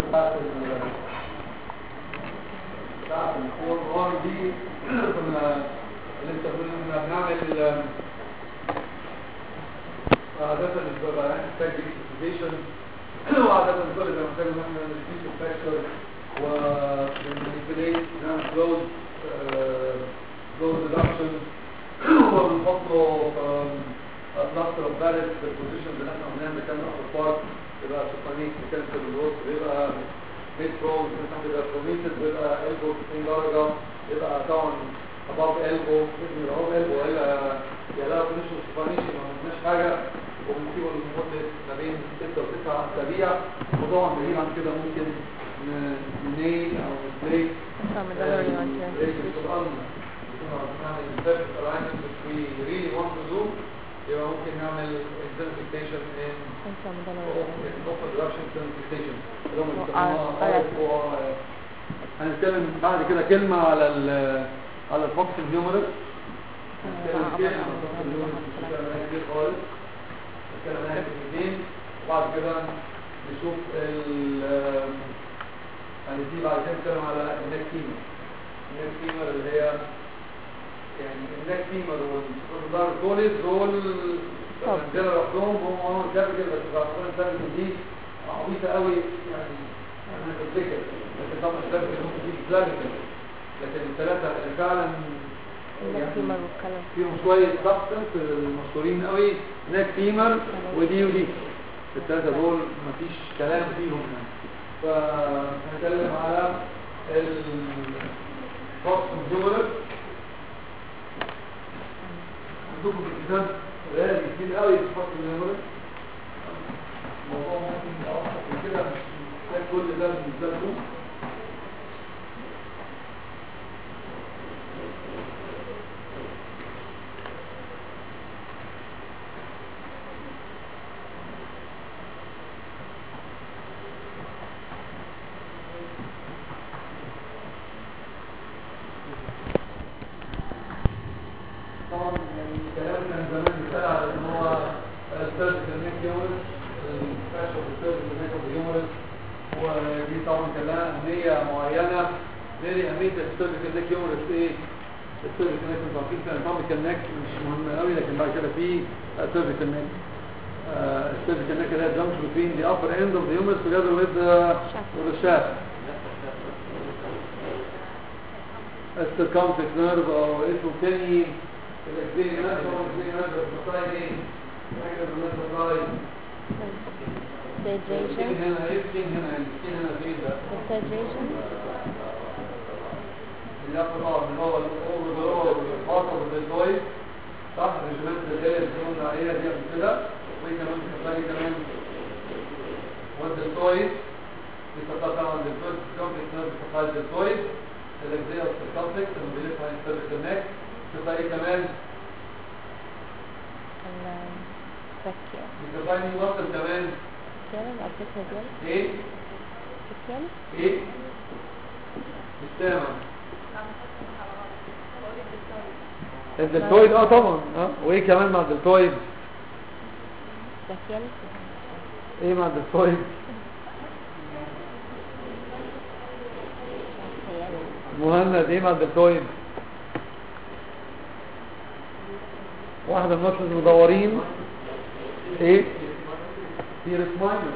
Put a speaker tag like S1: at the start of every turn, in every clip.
S1: بتاعت ال بتاعت الفور ار دي كنا لسه كنا بنعمل عادة بيبقى محتاج اكسبريشن وعادة كل ده محتاج ان احنا نريديوس فاكتور ونمانيبيليت نعمل كلوز كلوز ريدكشن ونحط له بلاستر اوف باريس في البوزيشن اللي احنا قلناها مكان اخر بارت يبقى سوبانيك مكان في الروس يبقى ميد برو مثلا بيبقى بروميتد ويبقى البو 90 درجة يبقى طبعا above elbow اسم الهوم elbow الا يا لا بنشوف سوبانيشن ما عملناش حاجة وبنسيبه لمدة ما بين 6 و 9 اسابيع وطبعا بعيد عن كده ممكن نيل او نبريك
S2: Some of the other ones here.
S1: بريك القرآن نعمل perfect alignment which we really want to do يبقى ممكن نعمل intensification in
S2: And some of the other ones.
S1: open reduction intensification اللي هم
S2: و-
S1: بيسموها
S2: آه،
S1: RFOR. هنتكلم بعد كده كلمة على ال على الفوكس هيومرس هنتكلم
S2: آه،
S1: كلمة
S2: آه،
S1: على الفوكس
S2: آه،
S1: هيومرس
S2: آه،
S1: مش هنتكلم عنها كتير خالص هنتكلم عنها كلمتين وبعد كده نشوف ال هنبتدي بعد كده نتكلم على النك فيمر النك فيمر اللي هي يعني النك فيمر والسكوندار كوليز دول
S2: طب.
S1: عندنا لوحدهم هم هم كابيتال بس بعضهم كابيتال دي عبيطة قوي يعني انا بفتكر لكن طبعا الكابيتال ممكن تيجي كلابيتال لكن الثلاثة اللي فعلا
S2: النك فيمر والكلام.
S1: فيهم شوية سبستنس المشهورين قوي ناك فيمر ودي ودي الثلاثة دول مفيش كلام فيهم يعني فهنتكلم على الفوكس جولر عندكم في الكتاب غالي كتير قوي في الفوكس جولر الموضوع ممكن يبقى أبسط من كده مش محتاج كل ده بالنسبة لكم طبعا يعني الكلام كان زمان بيتقال على ان هو السيرجيكال نيك هيومرس الفاشل السيرجيكال نيك هيومرس ودي طبعا كان لها اهميه معينه غير اهميه السيرجيكال نيك هيومرس ايه؟ السيرجيكال نيك انتوا عارفين كان الاناتوميكال نيك مش مهم قوي لكن بعد كده في السيرجيكال نيك السيرجيكال نيك اللي هي جامش between the upper end of the humerus together with the with the shaft السيركمفلكس نيرف او اسمه تاني الاكزيلي نيرف او الاكزيلي نيرف البطاي ايه؟ حاجه بالنسبه للبطاي السكين
S2: Sedation.
S1: هنا ايه السكين هنا السكين هنا فين ده؟
S2: The sedation.
S1: اللي ياخد اه اللي هو الاوفر جلو والفاطر والدلتويد صح الريجمنت الاريا اللي قلنا عليها دي قبل كده وايه كمان بتحتاج كمان والدلتويد بتحتاج طبعا الدلتويد الكومبلكس نيرف بتحتاج الدلتويد الاكزيال الكومبلكس اللي بيلف عن السيرفيس نيك بتحتاج ايه كمان
S2: الفكية.
S1: بتحتاج مين وصل كمان
S2: كده الفكية دي.
S1: ايه
S2: الفكية.
S1: ايه السامع الدلتويد اه طبعا اه وايه كمان مع الدلتويد
S2: الفكية.
S1: ايه مع الدلتويد مهند ايه مع الدلتويد واحدة من الناس المدورين ايه سيرس ماينر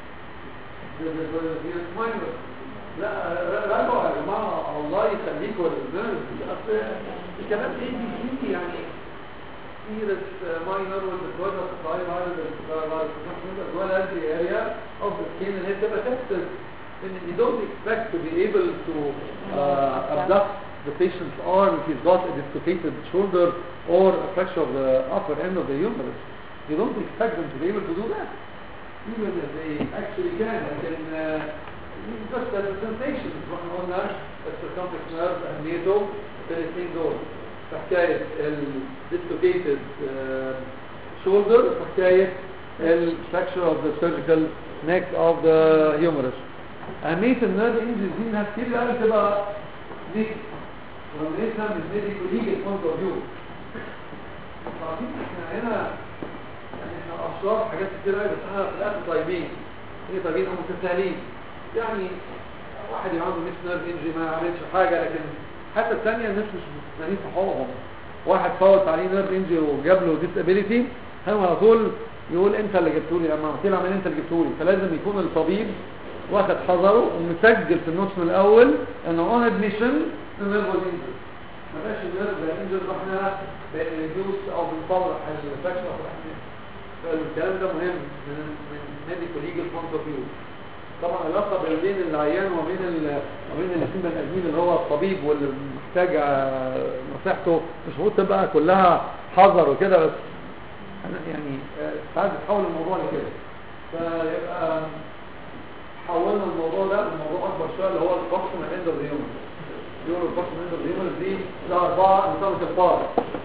S1: سيرس ماينر لا راجعوا يا جماعة الله يخليكم للناس اصل الكلام ايه بي يعني سيرس ماينر والدكتور الصغير as well as the area of the skin اللي هي بتبقى tested and you don't expect to be able to uh, abduct the patient's arm if he's got a dislocated shoulder or a fracture of the upper end of the humerus. You don't expect them to be able to do that. Even if they actually can, they can uh, just as a sensation احنا قلنا السيركمفلكس نيرف اهميته الاثنين دول في حكايه الديسلوكيتد shoulder في حكايه الفراكشر اوف ذا سيرجيكال neck of the humerus. أهمية النيرف انجز دي انها كتير قوي تبقى نيك ولما مش ميديكو ليجل بوينت اوف فيو عارفين احنا هنا يعني احنا اشرار حاجات كتير قوي بس احنا في الاخر طيبين ايه طيبين او متساهلين يعني واحد يبقى عنده ميس نيرف انجري ما يعملش حاجه لكن حتى الثانيه الناس مش مستنيين في حقوقهم واحد فوت عليه نيرف انجري وجاب له ديسابيليتي هم على طول يقول انت اللي جبته لي لما قلت له اعمل انت اللي جبته لي فلازم يكون الطبيب واخد حذره ومسجل في النص من الاول انه اون ادميشن النيرف انجري ما بقاش النيرف انجري احنا بنريديوس او بنصلح الفاكشن فالكلام ده مهم من من ميديكال ليجل بوينت اوف فيو طبعا العلاقه بين العيان وبين ال... وبين الاثنين بني ادمين اللي هو الطبيب واللي محتاج آه، نصيحته مش المفروض تبقى كلها حذر وكده بس أنا يعني آه، ساعات بتحول الموضوع لكده فيبقى حولنا الموضوع ده لموضوع اكبر شويه اللي هو البروكسيمال اند اوف هيومن يقولوا البروكسيمال اند اوف هيومن دي لها اربعه انظمه الفار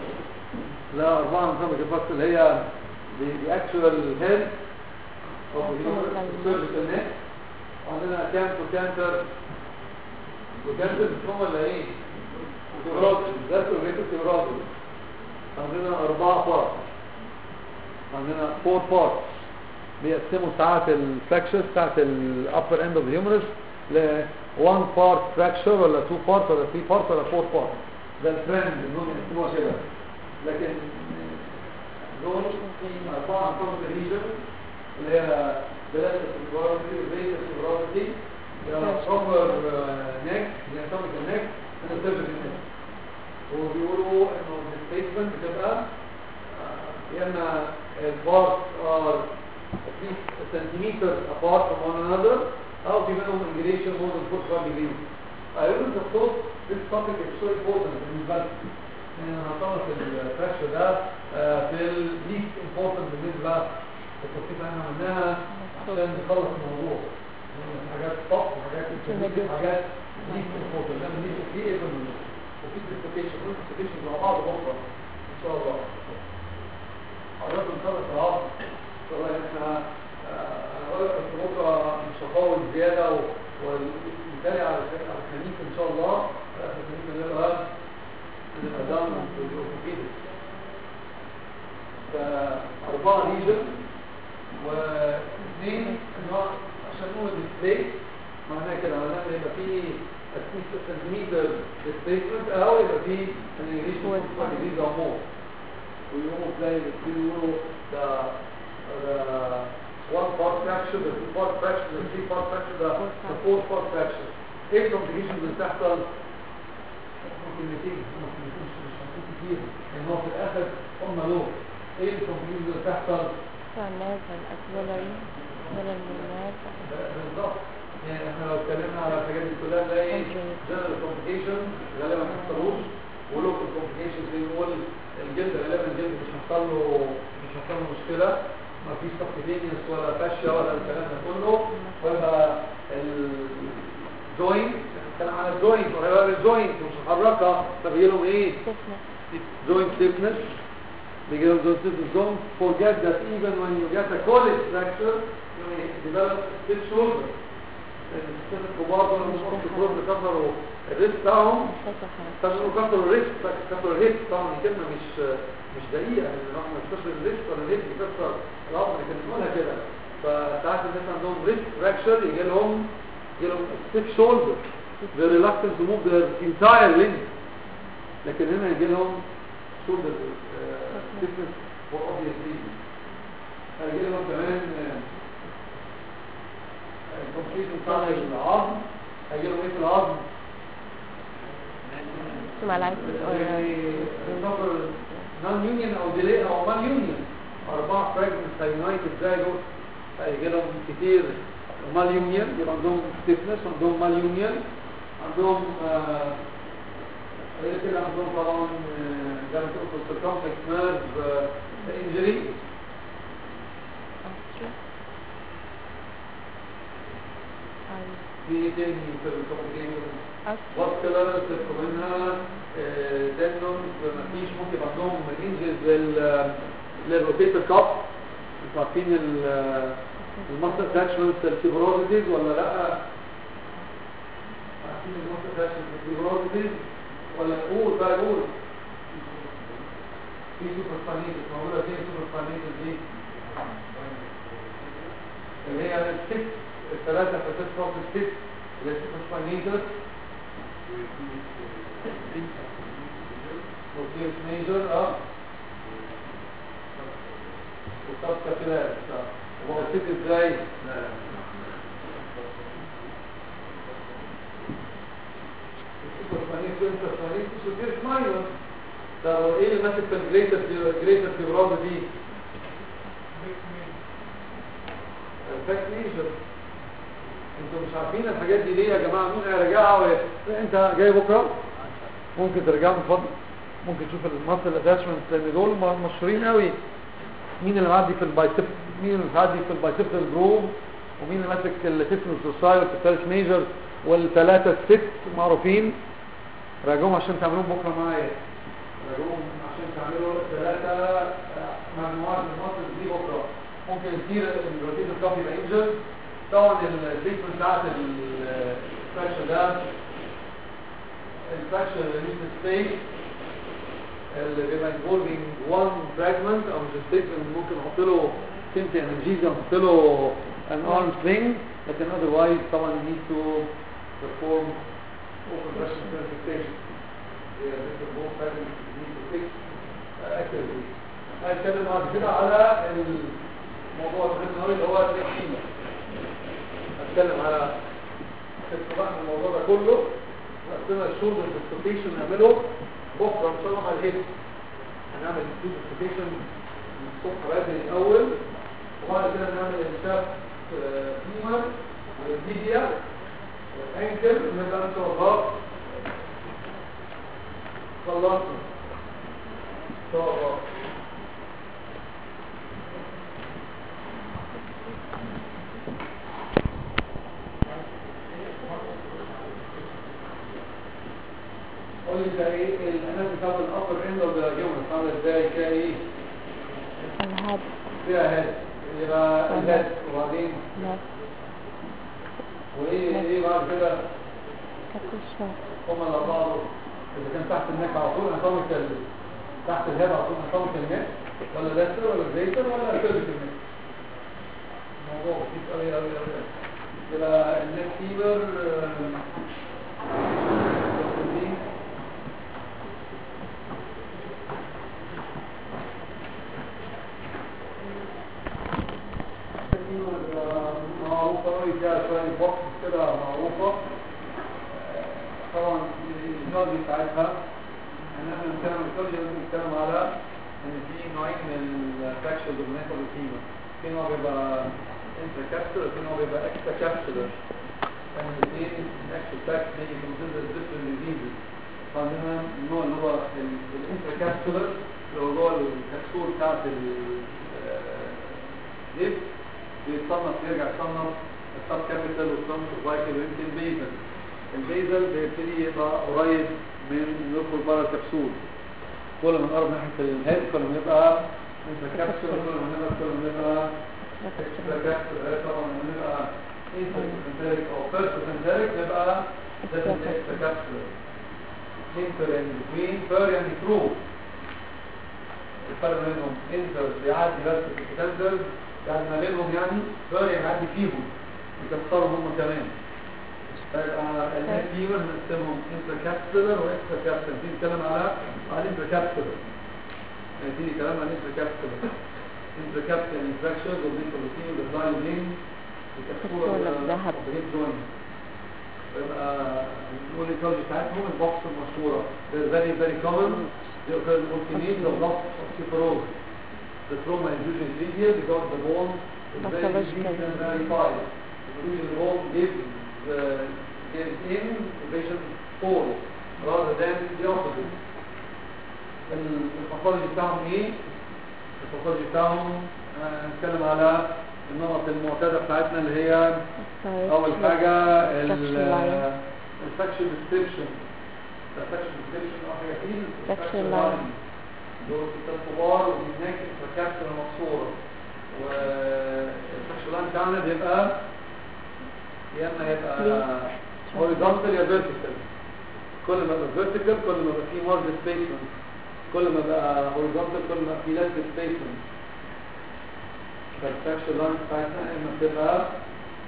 S1: لها اربعه انظمه الفار اللي هي the actual head of the human surgical neck وعندنا كانت وكانتر وكانتر هم اللي ايه تيوراتي ذات الريتو تيوراتي عندنا أربعة بارت عندنا فور بارت بيقسموا ساعات الفراكشر ساعات الابر اند اوف هيومرس ل 1 بارت فراكشر ولا 2 بارت ولا 3 بارت ولا 4 بارت ده الترند انهم يقسموها كده لكن دول في أربعة أنظمة الريجن اللي هي بلاد السيبراليتي وبيت السيبراليتي proper neck anatomical neck and surgical neck وبيقولوا انه الستيتمنت بتبقى آه، يا اما البارت ار at least centimeters apart from one another او في منهم angulation more than 45 degrees I really thought this topic is so important بالنسبه لي ان هنطلق الفراكشر ده آه، في الليست important بالنسبه للتصنيف اللي احنا عملناها عشان نخلص الموضوع يعني حاجات صح وحاجات intermediate، حاجات ليست important لان ليست في ايه وفي ديسكوتيشن ديسكوتيشن مع بعض بكره ان شاء الله حضرتك نخلص العصر والله احنا آه، انا بقول لك بس بكره مش هطول زياده و- والمثالي على على الخميس ان شاء الله آه، الخميس نبقى نبقى داون بالاورثوبيدكس فأربعة ريجن واثنين انواع عشان نقول ديسبلاي معناها كده معناها ان يبقى فيه سنتيمتر ديسبيسمنت او يبقى فيه انيميشن ديجريز او مور ويقوموا تلاقي بيقولوا ده ده one part fraction ده two part fraction ده three part fraction ده ده four part fraction ايه الكومبليكيشنز اللي بتحصل ممكن نتيجة ممكن يكونش مش هنكون كتير لان هو في الاخر هم له ايه الكومبليكيشنز اللي بتحصل
S2: الناس الأكسلري ولا الناس
S1: بالظبط يعني احنا لو اتكلمنا على الحاجات دي كلها نلاقي جنرال كومبليكيشن غالبا ما بيحصلوش ولوكال كومبليكيشن زي ما نقول الجلد غالبا الجلد مش هيحصل له مش هيحصل له مشكله ما فيش سبكتينيوس ولا فاشيا ولا الكلام ده كله ويبقى الجوينت بنتكلم على الجوينت وهيبقى الجوينت مش محركه فبيجي لهم ايه؟ joint stiffness بيجي لهم joint stiffness don't forget that even when you get a college fracture you may develop stiff shoulder الستات الكبار دول مش ممكن كلهم بيكسروا الريست بتاعهم كسروا كسروا الريست كسروا الريست طبعا دي كلمه مش مش دقيقه ان الواحد ما يكسرش الريست ولا الريست يكسر العظم لكن بنقولها كده فساعات الناس عندهم ريست فراكشر يجي لهم يجي لهم ستيف شولدر they're reluctant to move their entire limb لكن هنا يجي لهم shoulder uh, stiffness for obvious reasons هيجي لهم كمان الكومبليشن بتاع العظم هيجي لهم ايه في العظم نون يونيون او ديلي او مان يونيون اربع فراجمنتس هيونايتد زايجوت هيجي لهم كتير مال يونيون يبقى عندهم ستيفنس عندهم مال يونيون عندهم آه، غير كده عندهم طبعا آه، زي ما تقول circumflex nerve انجري في ايه تاني في الكومبليكيشن فاسكولار تبقى منها تندون مفيش ممكن يبقى عندهم انجز لل للروتيتر كاب انتوا عارفين الماستر اتاتشمنت الفيبروزيز ولا لا عارفين الماستر اتاتشمنت الفيبروزيز ولا قول بقى قول في سوبر فانيتس موجوده فين سوبر فانيتس دي اللي هي الست الثلاثة فتات فوق الست اللي اسمها ميجر وفيرس ميجر اه وصف كابيلات هو ست ازاي؟ السوبرفانيك والانترفانيك وفيرس ماينر ده هو ايه اللي ماسك في الجريتر جريتر فيبراز دي؟ الفاك ميجر انتوا مش عارفين الحاجات دي ليه يا جماعه مين هيراجعها و... انت جاي بكره ممكن ترجعوا من فضل ممكن تشوف المصل اتاشمنت لان دول م- مشهورين قوي مين اللي معدي في البايسب مين اللي معدي في البايسبتال جروب ومين اللي ماسك التيفنس سوسايد والثالث ميجر والثلاثه الست معروفين راجعوهم عشان تعملوهم بكره معايا راجعوهم عشان تعملوا ثلاثه مجموعات من المصل دي بكره ممكن يصير الروتين الكافي رينجر طبعا التريتمنت بتاعت الفراكشر ده الفراكشر ريليس ستيت اللي بيبقى involving one fragment او مش statement ممكن نحط له سيمتي انرجيزا نحط له an arm sling لكن otherwise طبعا you need to perform open version classification Yeah, this is both fragments you need to fix uh, accurately هنتكلم بعد كده على الموضوع المهم قوي اللي هو التكتيك هتكلم على استطلاع الموضوع ده كله وقتنا الشولدر ديستوكيشن نعمله بكره ان شاء الله على الهيد هنعمل الشولدر ديستوكيشن الصبح بدري الاول وبعد كده نعمل الشاف فيمر والفيديا والانكل نبقى ان شاء الله خلصنا ان شاء الله قول لي ده ايه الانات بتاعت الابر اند اوف ذا هيومن عامله ازاي فيها ايه؟
S2: الهد
S1: فيها هيد يبقى الهيد وبعدين
S2: نفس
S1: وايه ايه بعد كده
S2: كف الشهر
S1: هما الاربعه دول اذا كان تحت النك على طول اناتوميكال تحت الهيد على طول اناتوميكال نك ولا لاتر ولا جريتر ولا سيرفيكال نك الموضوع بسيط قوي قوي قوي يبقى النك فيبر معروفة قوي فيها شوية بوكس كده معروفة طبعا الجنود بتاعتها ان احنا بنتكلم عن الكوليجن لازم نتكلم على ان في نوعين من الفراكشر دومينيتال ريتيما في نوع بيبقى انترا كابسولر وفي نوع بيبقى اكسترا كابسولر يعني الاثنين الاكسترا باك بيجي كونسيدر ديفرنت ديزيز عندنا النوع اللي هو الانترا كابسولر اللي هو جوه الكبسول بتاعت الجسم بيتصنف يرجع يصنف السب كابيتال والسب سيرفايكال ويمكن بيزل البيزل بيبتدي يبقى قريب من ندخل بره الكبسول كل ما نقرب ناحيه الهيد كل ما يبقى انت كبسول كل ما نبقى كل ما نبقى اكسترا كبسول طبعا لما نبقى انترسنتريك او بيرسنتريك نبقى ده اكسترا كبسول انتر يعني بتوين بير يعني ثرو الفرق بينهم انتر بيعدي بس في الكتندر يعني ما بينهم يعني بير يعني يعدي فيهم يكسروا هم كمان فيبقى الناس فيور نقسمهم انتر كابسولر واكسترا كابسولر دي نتكلم على على الانتر كابسولر يعني دي كلام عن الانتر كابسولر انتر كابسولر انفكشن والنيكروتين والبلاين لين
S2: كبسولة بذهب.
S1: الهيب جوينت يبقى نقول الكولج بتاعتهم البوكس المشهورة they're very very common they occur in alternate the block of osteoporosis the trauma is usually trivial because the bone is very
S2: Pathological.
S1: weak and very fine usually the bone gives uh, gives in the patient fall rather than the opposite ال- الباثولوجي بتاعهم ايه؟ الباثولوجي بتاعهم آه، نتكلم على النقط المعتادة بتاعتنا اللي هي اول حاجة الفاكشن ديسكريبشن الفاكشن ديسكريبشن اول حاجة فيه
S2: Faction
S1: الفاكشن
S2: line.
S1: لاين دول ستات كبار وهناك الفاكشن مقصورة والفاكشن لاين بتاعنا بيبقى يا اما يبقى horizontal يا vertical كل ما يبقى vertical كل ما يبقى فيه more displacement كل ما يبقى horizontal كل ما يبقى فيه less displacement فالفاكشن لاين بتاعتنا اما بتبقى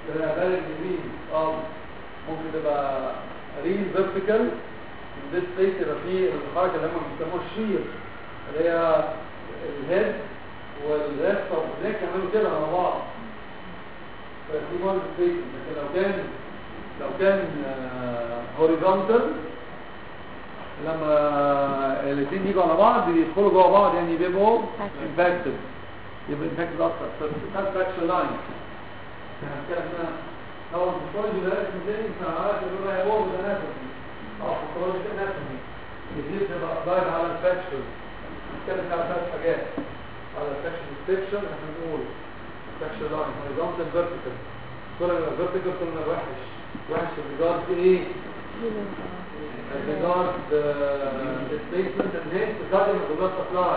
S1: ده بالغ يمين اه ممكن تبقى رين فيرتيكال in this place يبقى فيه الحركه اللي هم بيسموها الشير اللي هي الهيد والريست والنيك يعملوا كده مع بعض فدي وان سبيس لكن لو كان لو كان هوريزونتال لما الاثنين يجوا على بعض يدخلوا جوه بعض يعني بيبقوا امباكتد يبقى امباكتد اكتر فده فراكشر لاين هنتكلم هنا هو الباثولوجي ده اسم تاني فعارف اللي هو هيبوظ الاناتومي او باثولوجي اناتومي يزيد تبقى ضايف على الفراكشر هنتكلم على ثلاث حاجات على الفراكشر ديسكريبشن احنا بنقول فراكشر لاين هوريزونتال فيرتيكال كل ما فيرتيكال كل ما وحش وحش الريجارد ايه regard the displacement and hence regarding the blood supply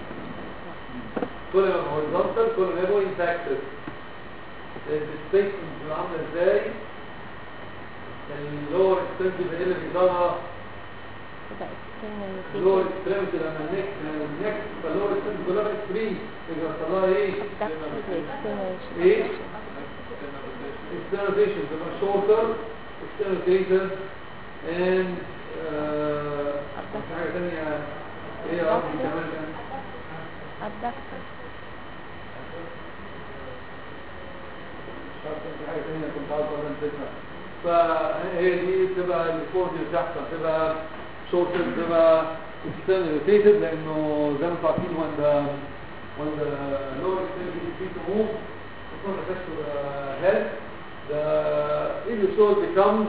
S1: كل ما horizontal كل ما يبقوا impacted الديسبيسمنت بتبقى عامله ازاي اللور اكستريمتي ايه اللي بيقدرها اللور اكستريمتي لما النك النك فاللور اكستريمتي كلها اكستريم يبقى يحصل لها ايه؟ ايه؟ externalization تبقى shorter externalizated and uh, في حاجة تانية ايه يا رب كمان كان
S2: الدكتور
S1: مش عارف كان في حاجة تانية كنت عاوز اقول نسيتها فهي دي بتبقى الفورد اللي بتحصل تبقى shorter تبقى externalizated لانه زي ما انتم عارفين when the when the lower extremity is free to move it's not affects to the head the iliopsoas becomes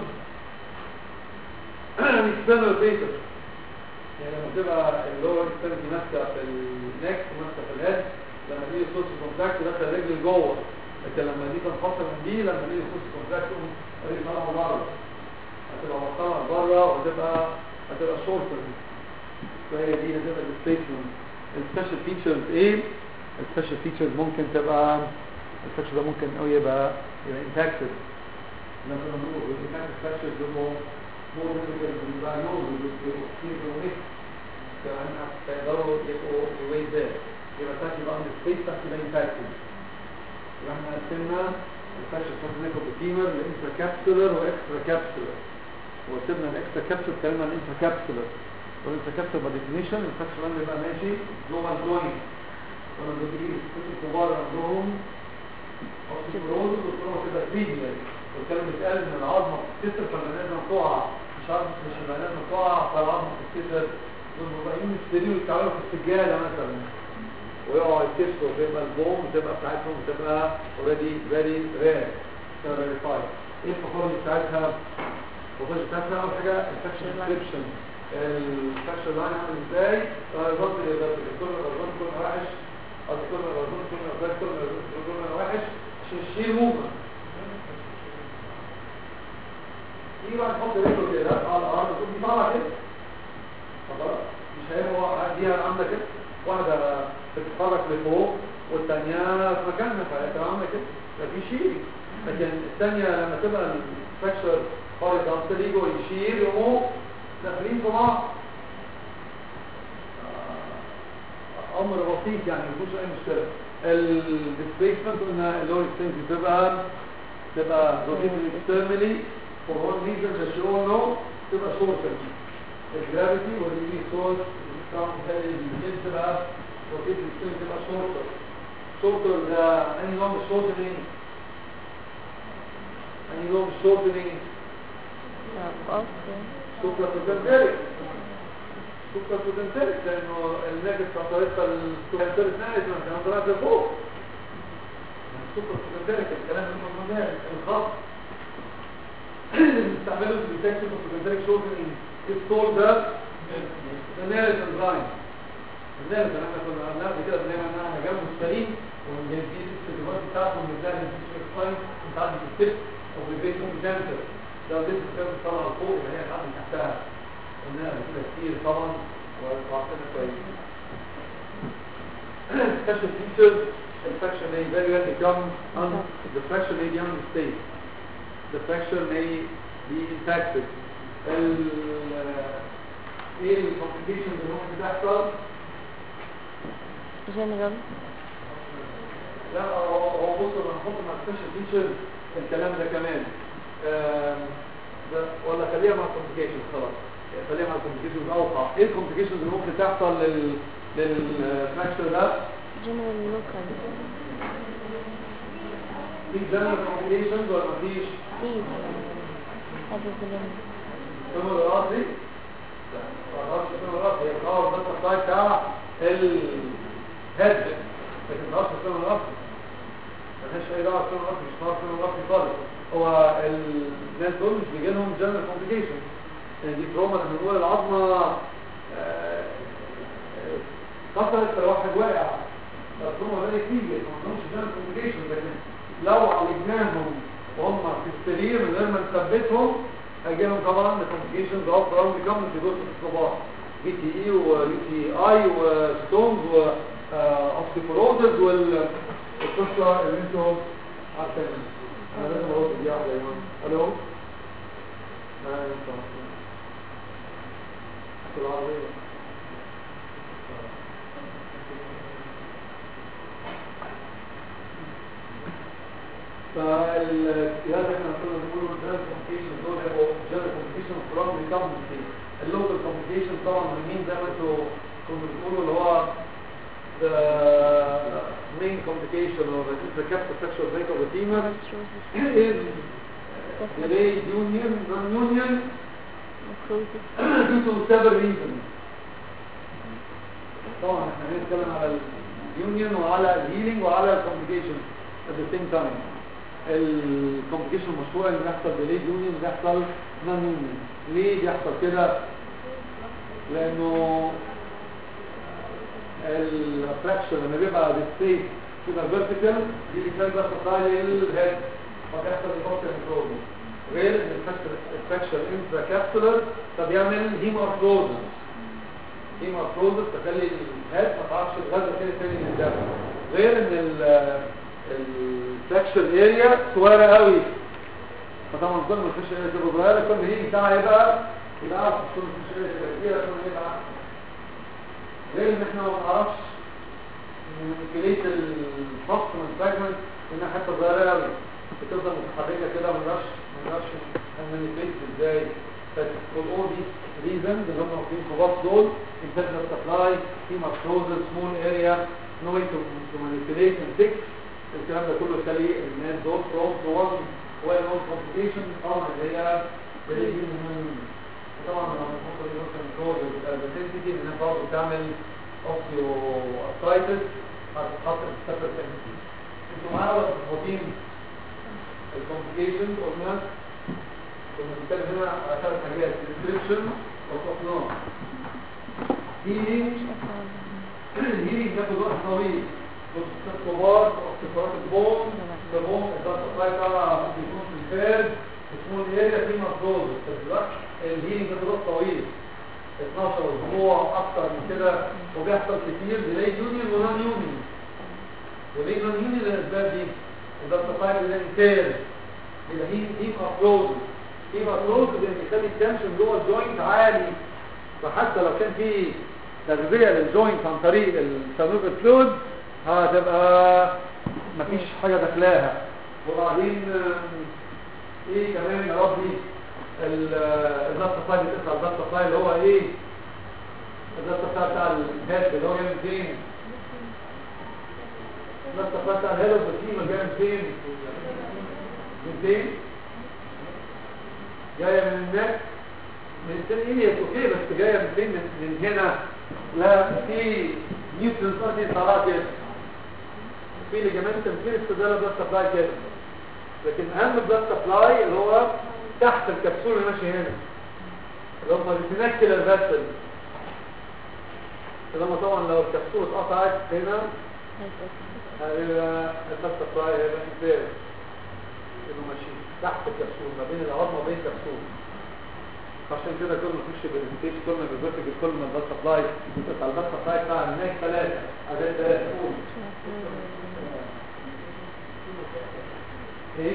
S1: external faces يعني لما تبقى اللور اكسترنتي ماسكه في النك وماسكه في الهيد لما تيجي صوص كونتراكت دخل الرجل لجوه لكن لما دي تنفصل من دي لما تيجي صوص كونتراكت تقوم الرجل طالعه بره هتبقى مطلعه بره وتبقى هتبقى شورتر فهي دي هتبقى الديسبيسمنت السبيشال فيتشرز ايه؟ السبيشال فيتشرز ممكن تبقى الفيتشر ده ممكن قوي يبقى يبقى امباكتد لما نقول الامباكتد فيتشرز يبقوا مور من الداينوز والكيميكال كمان هتقدروا يبقوا الوي ده يبقى تحت يبقى عند السبيس تحت يبقى امباكتد يبقى احنا قسمنا الفاشل فورنيكو بتيمر لانترا كابسولر واكسترا كابسولر وسيبنا الاكسترا كابسولر اتكلمنا عن الانترا كابسولر والانترا كابسولر باي ديفينيشن الفاشل لاين بيبقى ماشي جوه الجوينت لما بتيجي الكتب الكبار عندهم اوستيوبروز وتروح كده ريديال والكلام بيتقال ان العظمه بتتكسر فالبني ادم تقع مش عارف مش البني ادم تقع فالعظمه بتتكسر دول مبقيين يستريوا يتعاملوا في السجاده مثلا ويقعوا يتكسروا وتبقى البوم وتبقى بتاعتهم بتبقى اوريدي فيري رير فيريفايد ايه الفخوري بتاعتها؟ الفخوري بتاعتها اول حاجه الفاكشن ديسكريبشن الفاكشن لاين عامل ازاي؟ الرزق كل الرزق كل وحش قصدي كل الرزق كل الرزق كل الرزق كل وحش عشان الشيل موفمنت يجي بقى نحط رجله كده على الارض تقول دي طالعه كده خلاص مش هيبقى دي عامله كده واحده بتتحرك لفوق والثانيه في مكانها فهتبقى عامله كده مفيش شيء لكن الثانيه لما تبقى الفراكشر هوريزونتال يجوا يشيل يقوموا داخلين في بعض امر بسيط يعني مفيش اي مشكله الديسبيسمنت قلنا اللور اكستنس بتبقى تبقى روتيتد اكسترنالي for one reason that you all know تبقى shorter الجرافيتي والدي سورس الكاونت تاني الاثنين تبقى روتيتد اكسترنالي تبقى shorter shorter ده انهي نوع من shortening انهي نوع من shortening
S2: اوكي
S1: سوبر بوتنتريك سوبر بوتنتريك لانه الناتج بتاع طريقه السوبر ناقص ما كان طلع لفوق سوبر بوتنتريك الكلام اللي ده الخط بنستعمله في الديتكشن اوف بوتنتريك شورتنج السول ده النيرس انزايم النيرس اللي احنا كنا عملناها قبل كده بنعمل انها جنب السليم وبنجيب السيتيفات بتاعتهم بنلاقي الساين بتاعت الستيب اوف البيتون كانسر لو دي كانت طالعه لفوق يبقى هي تعدي تحتها قلنا قبل كده كتير طبعا وعرفنا كويس special features infection may very well become un the fracture may be unstable the fracture may be impacted ال ايه الكومبليكيشنز اللي ممكن تحصل
S2: جنرال
S1: لا هو هو بص لما نحط مع السبيشال فيتشرز الكلام ده كمان آم، ده ولا خليها مع الكومبليكيشن خلاص خليها مع الكومبليكيشن اوقع ايه الكومبليكيشنز اللي ممكن تحصل لل للفراكشر ده
S2: general local
S1: في جنرال كومبليكيشنز ولا مفيش
S2: please هذا الزلم
S1: سمر الارضي لا ما اعرفش سمر الارضي هي خلاص بس السايد بتاع الهيد لكن ما اعرفش سمر الارضي ملهاش اي دعوه بسمر الارضي مش معرف سمر الارضي خالص هو الناس دول مش بيجي لهم جنرال كومبليكيشن يعني دي تروما لما بنقول العظمه آه، آه، كسرت فواحد واقع التروما بدات تيجي ما عندهمش جنرال كومبليكيشن لكن لو عالجناهم وهم في السرير من غير ما نثبتهم هيجي لهم طبعا كومبليكيشنز اوف راوند كامل في جزء الصباح بي تي اي ويو تي اي وستونز واوستيفوروزز والقصه اللي انتم عارفينها انا لازم اقول دي واحده يا ايمان الو ما ينفع في العربيه فالقيادة احنا كنا بنقول الجنرال كومبليكيشن دول هيبقوا جنرال كومبليكيشن فروم ريكومبليكي اللوكال كومبليكيشن طبعا مهمين زي ما انتوا كنتوا بتقولوا اللي هو the main complication of the capital sexual break of the femur is delayed union, non-union
S2: necrosis
S1: due to several reasons. طبعا احنا هنتكلم على اليونيون وعلى الهيلينج وعلى الكومبليكيشن at the same time. الكومبليكيشن المشهوره اللي بيحصل ديلي يونيون بيحصل نون يونيون. ليه بيحصل كده؟ لانه الفراكشر لما بيبقى ديسبيس كده فيرتيكال دي اللي كان بقى سبلاي للهيد فبيحصل ايبوكسي ميكروبي غير ان الفراكشر انترا كابسولر فبيعمل هيمورفروزس هيمورفروزس تخلي الهيد ما تعرفش تغذى تاني تاني من الدم غير ان الفراكشر اريا صغيره قوي فطبعا كل ما الفراكشر اريا تبقى صغيره كل الهيم بتاعها يبقى يبقى اعرف كل الفراكشر اريا تبقى كبيره كل يبقى غير ان احنا ما نعرفش نمكليت الفصل من الفراجمنت انها حته صغيره قوي بتفضل متحركه كده ما نعرفش ما نعرفش هنمانيبيت ازاي فور اول دي ريزنز اللي هم واخدين كباص دول انترنال سبلاي في ماركروزز سمول اريا نو واي تو مانيبيليت اند فيكس الكلام ده كله يخلي الناس دول فروم تو وان ويل نون كومبليكيشن طبعا اللي هي اللي هي طبعا لما النقطه دي مثلا كوز الباسيتي انها برضه بتعمل اوستيو ارثرايتس هتتحط في السفر تاني انتوا معايا ولا متفقين الكومبليكيشنز قلنا كنا بنتكلم هنا على ثلاث حاجات الديسكريبشن وصفناه هيلينج الهيلينج بياخد وقت طويل بص كبار اختبارات البون البون الضغط الطاية طبعا ممكن يكون في الفاد اسمه الاريا في مفروض الهيلينج بياخد وقت طويل 12 اسبوع اكتر من كده وبيحصل كتير ديلي يونيون ونون يونيون وليه نون يونيون الاسباب دي الضغط الطاية الانتاج يبقى هي هي مفروض هي مفروض لان بيخلي التنشن جوه الجوينت عالي فحتى لو كان في تغذية للجوينت عن طريق السانوفر فلويد هتبقى مفيش حاجة داخلاها وبعدين آم، ايه كمان يا ربي الضغط الصايد بتطلع الضغط الصايد اللي هو ايه الضغط الصايد بتاع الهيد اللي هو جاي من فين الضغط الصايد بتاع الهيد والبسيمة جاي من فين من فين جاية من النك من التنقية اوكي بس جاية من فين من, من هنا لا في نيوتن صارتي طلع كده في لجمان تمثيل استدارة بلاد سبلاي كده لكن اهم بلاد سبلاي اللي هو تحت الكبسول اللي ماشي هنا اللي هم الريتيناكيولار فاسل اللي هم طبعا لو الكبسول اتقطعت هنا هيبقى البلاد سبلاي هيبقى انفير انه ماشي تحت الكبسول ما بين العظمه وبين الكبسول عشان كده كل ما تخش بالستيج كل ما بيبقى كل ما البلاد سبلاي بتطلع البلاد سبلاي بتاع هناك ثلاثه عدد ثلاثه قول ايه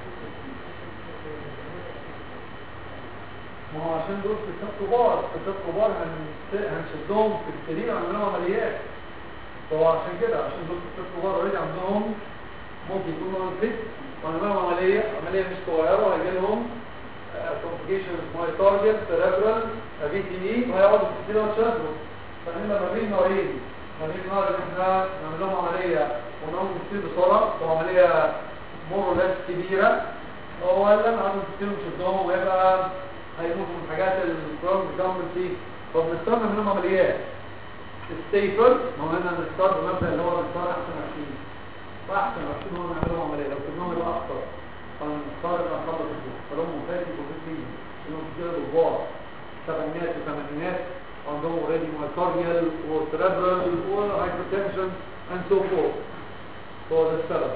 S1: ما هو عشان دول ستات كبار ستات كبار هن- هنشدهم في السرير وعمل لهم عمليات فهو عشان كده عشان دول ستات كبار اوريدي عندهم ممكن يكونوا انفيت وعمل لهم عمليه عمليه مش صغيره وهيجي لهم كومبليكيشنز ماي تارجت سيريبرال بي تي اي وهيقعدوا في كده وتشدوا فاحنا ما بين نوعين ما بين نوع ان احنا نعمل لهم عمليه ونقوم كتير بسرعه وعمليه مور لاس كبيره ولا نقعد كتير ونشدهم ويبقى هيموتوا من حاجات البروم بيكمل فيه فبنختار نعمل لهم عمليات ستيبل ما هو هنا نختار بمبدا اللي هو نختار احسن 20 فاحسن 20 هو نعمل لهم عمليه لو سيبناهم يبقى اكتر فنختار ان نخلص الجو فلهم مفاتي وفاتي انهم كتير كبار سبعينات وثمانينات عندهم اوريدي مايكارديال وسيريبرال وهايبرتنشن اند سو فورث هو ده السبب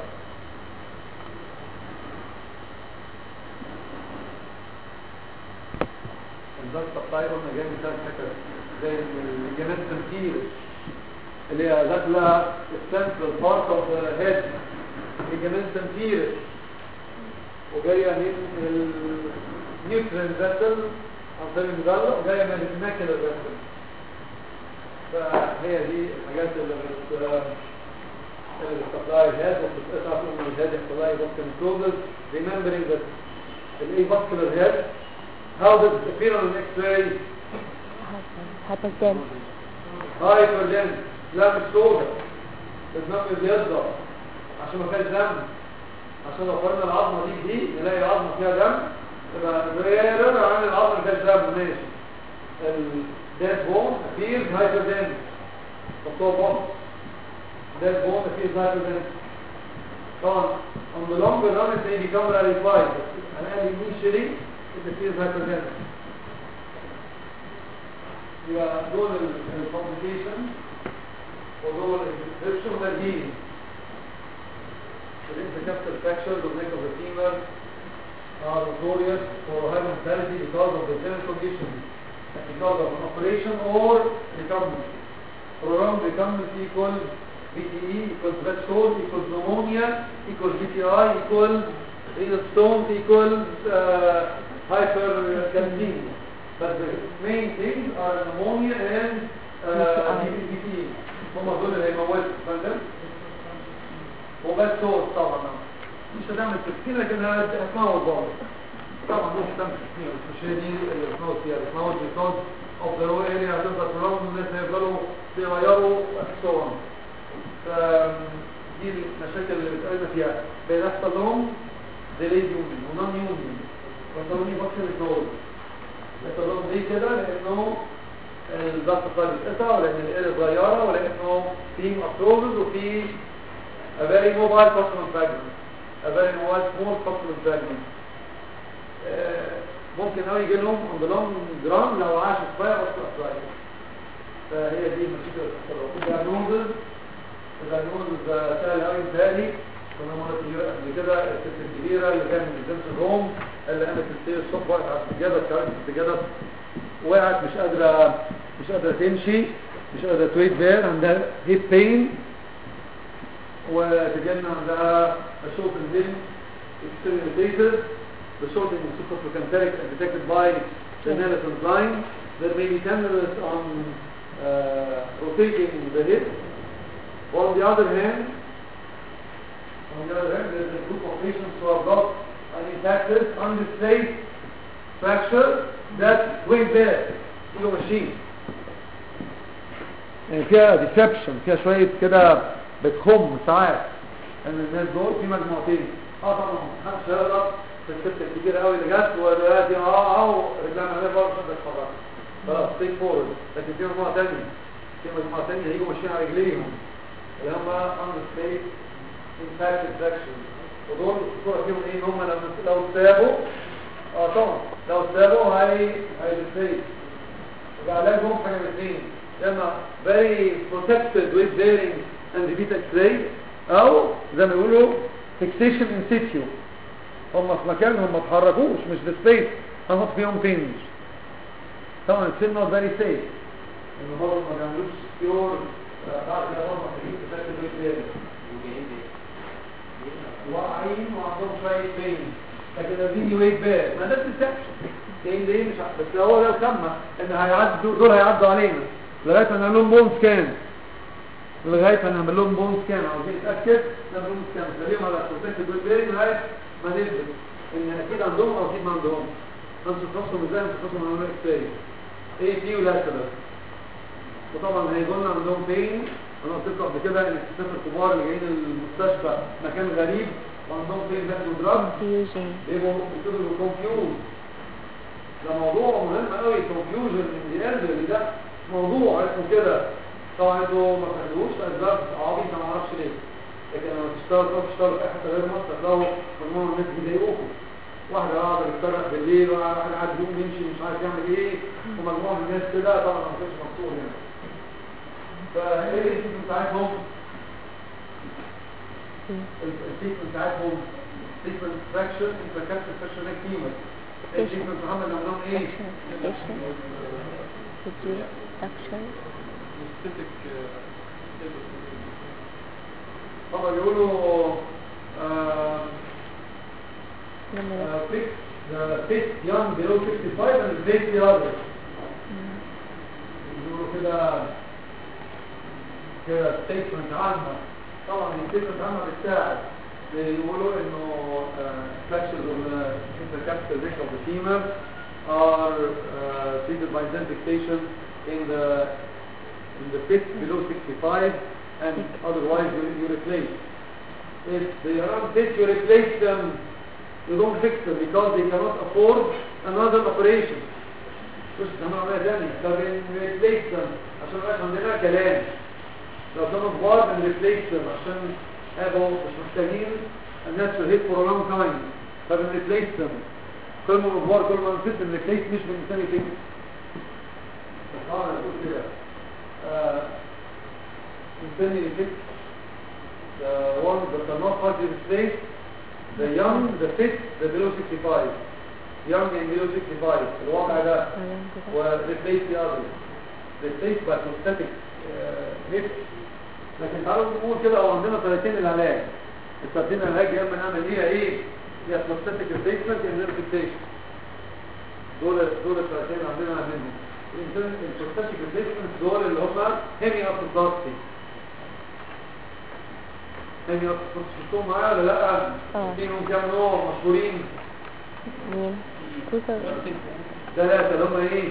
S1: الضغط الطاير قلنا جاي مثال حكر زي الجنات التمثيل اللي هي داخله السنترال بارت اوف ذا هيد الجنات التمثيل وجايه من النيوترين فيسل عن طريق المجلة وجايه من الماكيولار فيسل فهي دي الحاجات اللي بت اللي بتسبلاي الهيد وبتتقطع من الهيد يحصل لها باسكال remembering that the avascular head How does it appear on the X-ray?
S2: hypertension
S1: هايبرجن لا مش سودا الدم بيضغط عشان ما فيهاش دم عشان لو قارنا العظمه دي دي نلاقي العظمه فيها دم تبقى رير عن العظمه ما فيهاش دم ماشي الديد بون appears hyperden حطوها بوكس dead bone appears hyperden طبعا on the longer run it may become rarefied but الان initially it appears hyperden يبقى دول الكومبليكيشن ودول الديسكريبشن وده الهيلينج الانتركابتال fractures of neck of the femur are notorious for high mortality because of the general conditions because of an operation or recumbency. Prolonged recumbency equals VTE equals blood source equals pneumonia equals VTI equals renal stones equals uh, hypercalcemia. But the main things are pneumonia and uh, VTE. هم دول اللي هيموتوا فاهم؟ وبس صوت طبعا مش هتعمل تفكير لكن هتموت برضه طبعا مش هتعمل تفكير مش هي دي اللي بتموت فيها بتموت because of the low area هتفضل prolonged الناس هيفضلوا بيغيروا so on دي المشاكل اللي بتقابلنا فيها بيحصل لهم delayed union ونون union فالدوني فاكشن كلوز بيحصل لهم ليه كده لانه الضغط الطبي اتقطع ولان القلب صغيره ولانه في ابروفز وفي a very mobile possible fragment a very mobile small possible fragment آه، ممكن قوي يجي لهم on the long run لو عاش شويه بس أسرائيل فهي دي المشاكل اللي بتحصل الدياجنوزز الدياجنوزز سهل قوي مثالي كنا مرة كبيرة قبل كده الست الكبيرة اللي كان من جنس الروم اللي قامت السير الصبح وقعت على السجادة اتكلمت السجادة وقعت مش قادرة مش قادرة تمشي مش قادرة تويت بير عندها هيب بين وتجينا عندها الشوط الزين exterminated the shorting of supracanteric detected by the Nelson line there may be tenderness on uh, rotating the hip on the other hand on the other hand there is a group of patients who have got an impacted undisplaced fracture that went there in the machine يعني فيها deception فيها شوية كده بتخم ساعات ان الناس دول في مجموعتين اه طبعا محدش هيقدر في الست الكبيره قوي اللي جت ودلوقتي اه اه رجلنا عليها برضه مش هتتحرك خلاص ستيك فورورد لكن في مجموعه ثانيه في مجموعه ثانيه هيجوا ماشيين على رجليهم اللي هم اندر ستيت امباكت تراكشن ودول الصوره فيهم ايه ان هم لو لو سابوا اه طبعا لو سابوا هي هيدستيت يبقى علاجهم حاجه من اثنين يا اما very protected with bearing and repeat x-ray او زي ما بيقولوا fixation in situ هم في مكانهم ما اتحركوش مش في سبيس هنحط فيهم تنج طبعا it's still not very safe ان برضه ما بيعملوش سكيور بعد كده برضه محتاجين protected with bearing واقعين وعندهم شويه بين لكن الفيديو ويت باد ما ده ديسبشن ايه ليه مش عارف بس هو لو كمل ان هيعدوا دول هيعدوا علينا لغايه ما نعمل لهم بون سكان لغايه ما نعمل لهم بون سكان عاوزين نتاكد نعمل لهم سكان نخليهم على بروتكتد ويب بيرنج لغايه ما نثبت ان اكيد عندهم او اكيد ما عندهم انتوا تخصصوا ازاي تخصصوا من عمليه اكساي ايه تي ولاترال وطبعا هيجولنا عندهم بين انا قلت لكم قبل كده ان الستات الكبار اللي جايين المستشفى مكان غريب وعندهم بين بياخدوا دراج
S2: confusion
S1: بيبقوا بيبقوا كونفيوز ده موضوع مهم قوي كونفيوجن من دي elderly ده موضوع اسمه كده طبعا انتوا ما تاخدوش اسباب عبيطه ما اعرفش ليه لكن لما تشتغل تروح تشتغل في اي حته غير مصر تلاقوا مجموعه من الناس بيضايقوكم واحد قاعد يتصرف بالليل وواحد قاعد يقوم يمشي مش عارف يعمل ايه ومجموعه من الناس كده طبعا ما كانش مبسوط يعني فايه التريتمنت بتاعتهم؟ التريتمنت بتاعتهم تريتمنت فراكشن انتراكابسل فراكشن كيمة التريتمنت محمد عملهم ايه؟
S2: Action. Reduce action.
S1: طبعا يقولوا آه
S2: لما
S1: uh, fix the fit young below 65 and break the other يقولوا كده كده statement عامة طبعا الستيتمنت عامة بتساعد بيقولوا انه uh, fractures of the intercapital disc of the femur are uh, treated by identification in the in the pit below 65 and otherwise you, you replace if they are unfit you replace them you don't fix them because they cannot afford another operation مش تعمل عملية تانية طب replace them عشان مبقاش عندنا كلام لو كانوا كبار then replace them عشان هيبقوا مش محتاجين الناس في الهيت for a long time طب replace them كل ما كبار كل ما نفت replace مش بالإنسان يفكس اه انا بقول كده آه، الإنسان يفكس the ones that are not hard to replace the young, the fit, the below 65 young and below 65 الوضع ده و replace the others replace by prosthetic uh, hip لكن تعالوا نقول كده او عندنا طريقتين العلاج الطريقتين العلاج يا اما نعمل ايه ايه يا prosthetic replacement يا nerve fixation دول دول الطريقتين اللي عندنا نعملهم البروستاتيك ريبليسمنت دول اللي هم هيمي ابروستاتي هيمي ابروستاتي شفتوهم معايا ولا لا؟
S2: اه.
S1: فيهم كام نوع مشهورين
S2: مين كوسر
S1: ثلاثة اللي هم ايه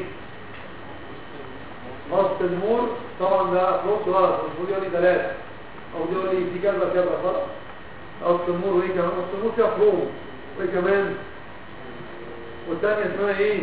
S1: وسط المور طبعا ده فلوس غلط المفروض يقول لي ثلاثة او يقول لي في كذا كذا صح وسط المور وايه كمان وسط المور فيها فروم وايه كمان والثانية اسمها ايه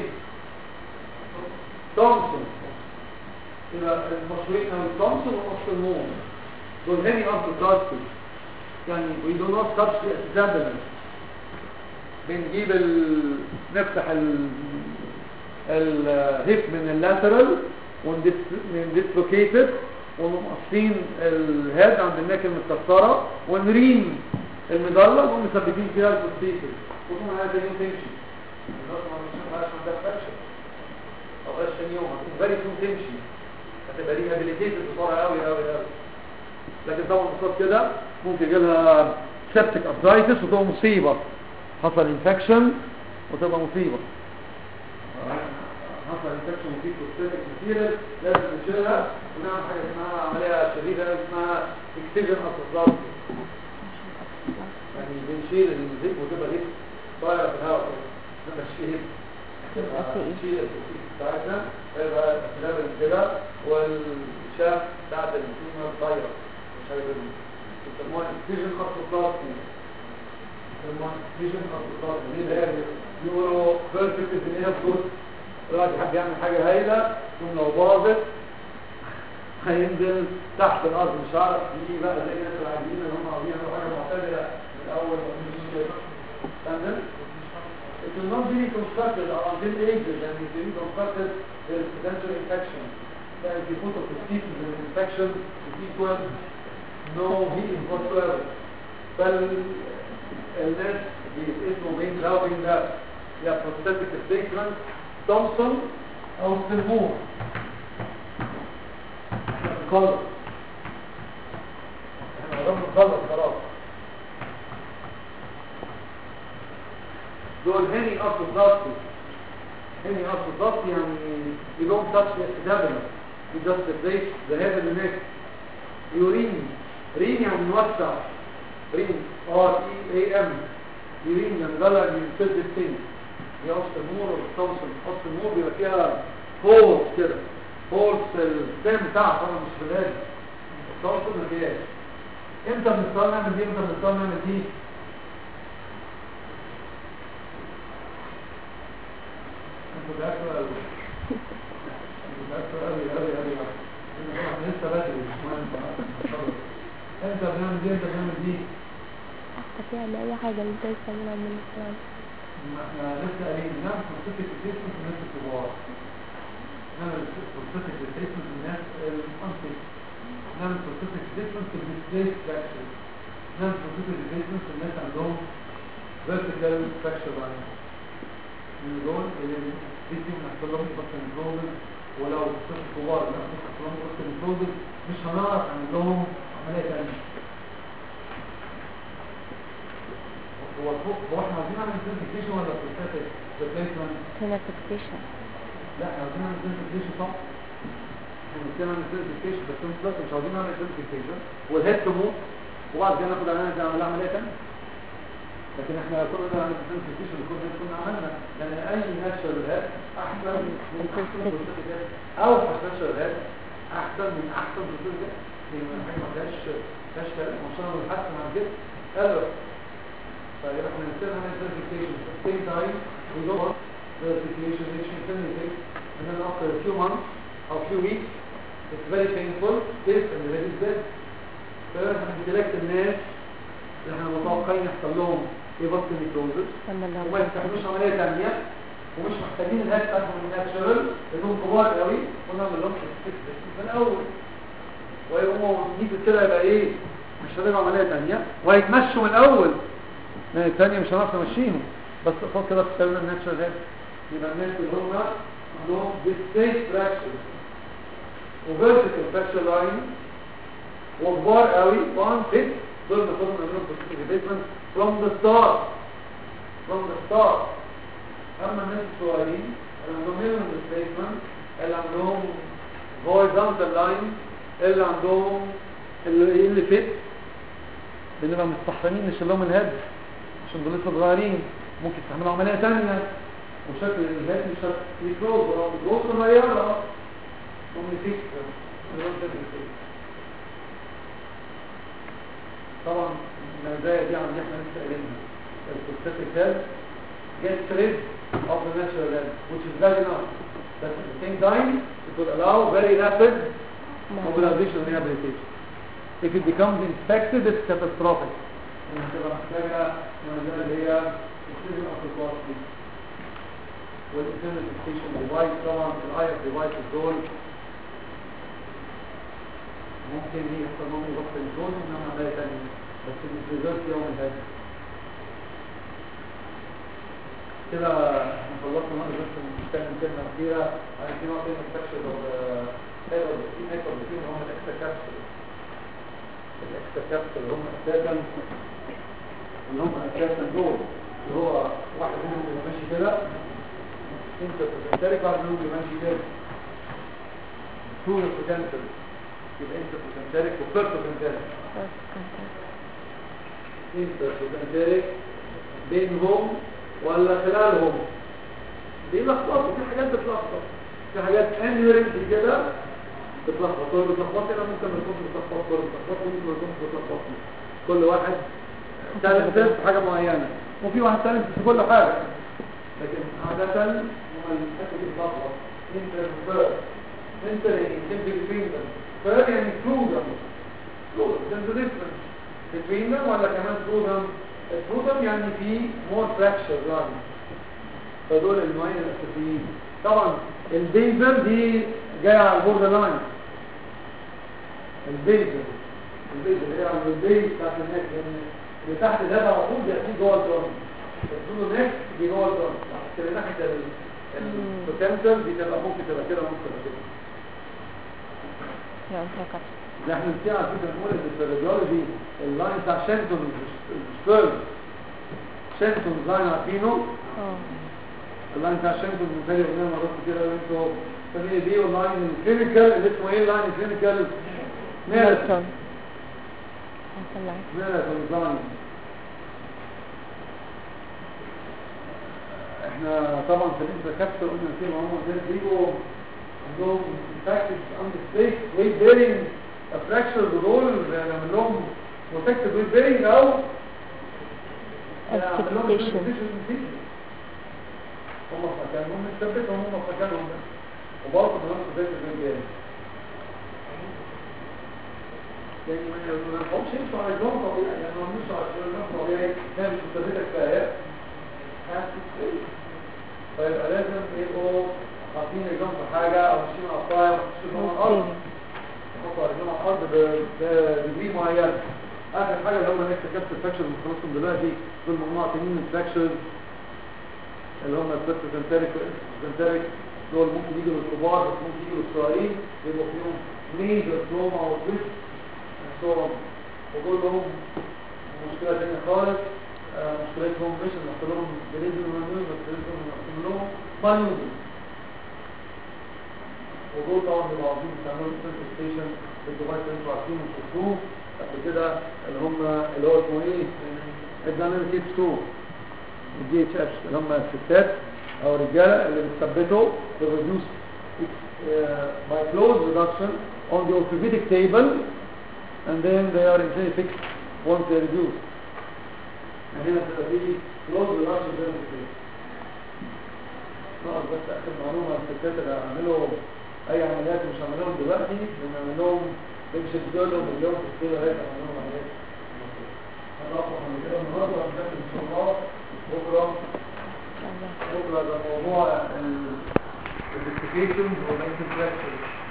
S1: تومسون يبقى المشهورين او تومسون ووسط المور دول هني اصل تراستي يعني we do not touch the abdomen بنجيب ال... نفتح ال... الهيب من اللاترال ونديسلوكيتد ونقصين الهيد عند الناك المتكسره ونريم المدلل ومثبتين فيها البوستيتر وطبعا هذا يوم تمشي الناس ما مش عندها فراكشن او بلاش ثاني يوم هتكون فيري سون تمشي هتبقى ريهابيليتيتد بسرعه قوي قوي قوي لكن طبعا قصاد كده ممكن يجي لها سيبتيك ارثرايتس وتبقى مصيبه حصل انفكشن وتبقى مصيبه حصل انفكشن وفي بروستاتيك ماتيريال لازم نشيلها ونعمل حاجه اسمها عمليه شديده اسمها اكسجن ابروستاتي يعني بنشيل الزيت وتبقى هيك طايره في الهواء كده ما تبقاش هيك نشيل البروتين بتاعتنا يبقى لابس كده والشاف بتاعت الفيمر طايره مش عارف بيسموها اكسجن ابروستاتي فيجن ابروستاتي دي اللي هي يقولوا بيرفكت في الايربورت الواحد حب يعمل حاجه هايله ثم لو باظت هينزل تحت الارض مش عارف يجي بقى زي الناس العاديين اللي هم عاوزين يعملوا حاجه معتدله من الاول تمام It will not be reconstructed until ages and if you reconstructed there is potential infection. Then if you put a prosthesis in infection it equals no healing whatsoever. فالناس بيتقسموا بين ده وبين ده يا prosthetic replacement تومسون او سلمون احنا بنخلص احنا قربنا نخلص خلاص دول هني اصل ضغطي هني اصل ضغطي يعني you don't touch the abdomen you just replace the head and the neck يورين رين يعني نوسع رين ار اي اي ام يورين يعني طلع من سد السن هي قص النور والتوصل قص النور بيبقى فيها هولز كده هولز في السن بتاعها طبعا مش في الهادي التوصل ما فيهاش امتى بنضطر نعمل دي امتى بنضطر نعمل دي انتوا بتاكلوا قوي انتوا بتاكلوا قوي قوي قوي احنا لسه بدري مش مهم انت بنعمل دي انت بنعمل دي
S2: حتى يعني أي حاجة اللي انت لسه عاملها من الكلام
S1: ما احنا لسه قايلين نعمل سبيسيفيك ريبليسمنت للناس الكبار نعمل سبيسيفيك ريبليسمنت للناس الانفيك نعمل سبيسيفيك ريبليسمنت للديسبيس فراكشر نعمل سبيسيفيك ريبليسمنت للناس عندهم فيرتيكال فراكشر لاين من دول اللي بيتم نحصل لهم بطن نكروزل ولو طفل كبار نحصل لهم بطن نكروزل مش هنعرف نعمل لهم عملية تانية هو هو احنا عايزين نعمل سيرتيفيكيشن ولا بروستاتيك ريبليسمنت؟
S2: هنا فيكسيشن
S1: لا احنا عايزين نعمل سيرتيفيكيشن صح؟ احنا عايزين نعمل سيرتيفيكيشن بس انت دلوقتي مش عايزين نعمل سيرتيفيكيشن والهيد تموت وبعد كده ناخد عليها نعمل عملية تانية لكن احنا كل ده عملنا سيرتيفيكيشن كل ده كنا عملنا لان اي ناتشرال هيد احسن من احسن بروستاتيك هيد او ناتشرال هيد احسن من احسن بروستاتيك هيد هي ما حاجه ما فيهاش فيهاش كلام وصلنا للحسن عن كده قالوا طيب احنا نستخدم هنا verification at the same time we go on verification which can terminate and then after a few months or few weeks it's very painful this and the is dead فاحنا بنسلكت الناس اللي احنا متوقعين يحصل لهم ايبوستي نيكروزس
S2: لما
S1: وما
S2: لو
S1: يستحملوش عمليه ثانيه ومش محتاجين الهاك بتاعهم الناتشرال لانهم كبار قوي ونعمل لهم من الاول ويقوموا نيجي كده يبقى ايه مش هنعمل عمليه ثانيه وهيتمشوا من الاول لان الثانيه مش هنعرف نمشيهم بس قصاد كده بتستخدم الناتشرال هيد يبقى الناس اللي هم عندهم ديسبيس فراكشر وفيرتيكال فراكشر لاين وكبار قوي وان فيت دول بناخدهم نعملهم بروسيسيفيشن فروم ذا ستارت فروم ذا ستارت اما الناس الصغيرين اللي عندهم مينيمم ديسبيسمنت اللي عندهم هوريزونتال لاين اللي عندهم اللي اللي فيت بنبقى مستحرمين نشيل لهم الهد عشان دول لسه صغيرين ممكن تعملوا عمليه ثانيه وشكل الهد مش يكلوز ولو بتجوز صغيره ممكن فيك طبعا المزايا دي عندنا احنا لسه قايلينها السبيسيفيك هيد gets rid of the natural head which is very nice but at the same time it will allow very rapid mobilization and rehabilitation if it becomes infected it's catastrophic يعني هتبقى محتاجة منزلة اللي هي excision of the plastic والinternal fixation device طبعا الاي اف device دول ممكن هي يحصل لهم ضغط الجون انما عملية تانية بس مش ريزلت يوم الهاد كده احنا خلصنا مرة بس نتكلم كلمة كتيرة عن في نوع تاني استكشف حلو في ناكل كتير هم الاكسترا كابسول الاكسترا كابسول هم اساسا اللي هم اساسا دول اللي هو واحد منهم بيبقى ماشي كده انت بتمتلك واحد منهم بيبقى ماشي كده طول البوتنشال يبقى انت بتمتلك وفرت بتمتلك انت بتمتلك بينهم ولا خلالهم دي لخبطه في حاجات بتلخبط في حاجات انيورنت كده بتلخبط كل بتلخبط هنا ممكن ما يكونش بتلخبط كل بتلخبط ممكن ما يكونش بتلخبط كل واحد تالنت في حاجه معينه وفي واحد تالنت في كل حاجه لكن عاده هم الحته دي بتلخبط انت فير انت انت بين them فير يعني through them through them there's a difference between them ولا كمان through them البروتون يعني في مور فراكشر لاين فدول النوعين الاساسيين طبعا البيزل دي جايه على البوردر لاين البيزل البيزل هي على البيز بتاعت النك لان اللي تحت ده على طول بيحكي جوه الدرام الدول نك دي جوه الدرام كده ناحيه البوتنشال دي تبقى ممكن تبقى كده ممكن تبقى كده
S2: يعني انت كابسول
S1: ده احنا نسينا على فكره نقول ان في الراديولوجي اللاين بتاع شنتون سبيرم شنتون لاين عارفينه
S2: اه
S1: اللاين بتاع شنتون مثالي قلنا مرات كتير قوي انتوا فاهمين دي واللاين الكلينيكال اللي اسمه ايه اللاين الكلينيكال نيرسون
S2: هطلعك
S1: لا تنظام احنا طبعا في الانترا كابسول قلنا في هم زي بيجوا عندهم انفكتد اند ستيك ويت بيرنج فراكشر دول نعمل لهم بروتكتد ويت بيرنج او نعمل لهم
S2: Articulation.
S1: articulation هم في مكانهم نثبتهم هم في مكانهم وبرضه بنفس ذات الويت بيرنج يعني ما ما ينفعوش يمشوا على الجون طبيعي يعني ما يمشوا على الجون طبيعي هي مش مستفيدة كفاية فيبقى لازم يبقوا حاطين رجلهم في حاجة أو ماشيين على الطاير ماشيين على الأرض يحطوا رجلهم على الأرض بديجري معين آخر حاجة اللي هم نكست كابس فراكشرز بنخلصهم دلوقتي دول مجموعة تانيين من فراكشرز اللي هم السبت سنتريك والسنتريك دول ممكن يجوا للكبار بس ممكن يجوا للصغيرين يبقوا فيهم ميجر تروما أو تويست صورهم ودول لهم مشكلة تانية خالص آه، مشكلتهم مش ان نحط لهم جليزي ومنوز مشكلتهم ان نحط لهم مانيوز ودول طبعا بيبقوا عاوزين يستعملوا سنتر ستيشن بالديفايس اللي انتوا عارفينه وشفتوه قبل كده اللي هم اللي هو اسمه ايه؟ اكزامين كيت 2 الدي اتش اتش اللي هم الستات او الرجاله اللي بتثبتوا الريديوس by close reduction on the orthopedic table and then they are in fixed once they reduce يعني هنا بتبقى في close reduction زي ما بتقول نقص بس اخر معلومه الستات اللي هيعملوا اي عمليات مش هعملهم دلوقتي بنعمل لهم بنشد لهم اليوم في السيره لغايه ما نعمل لهم عمليات هنقف عمليات النهارده وهنكمل ان شاء الله بكره
S2: إن شاء الله
S1: بكره ده موضوع الانفستيجيشن والانتراكشن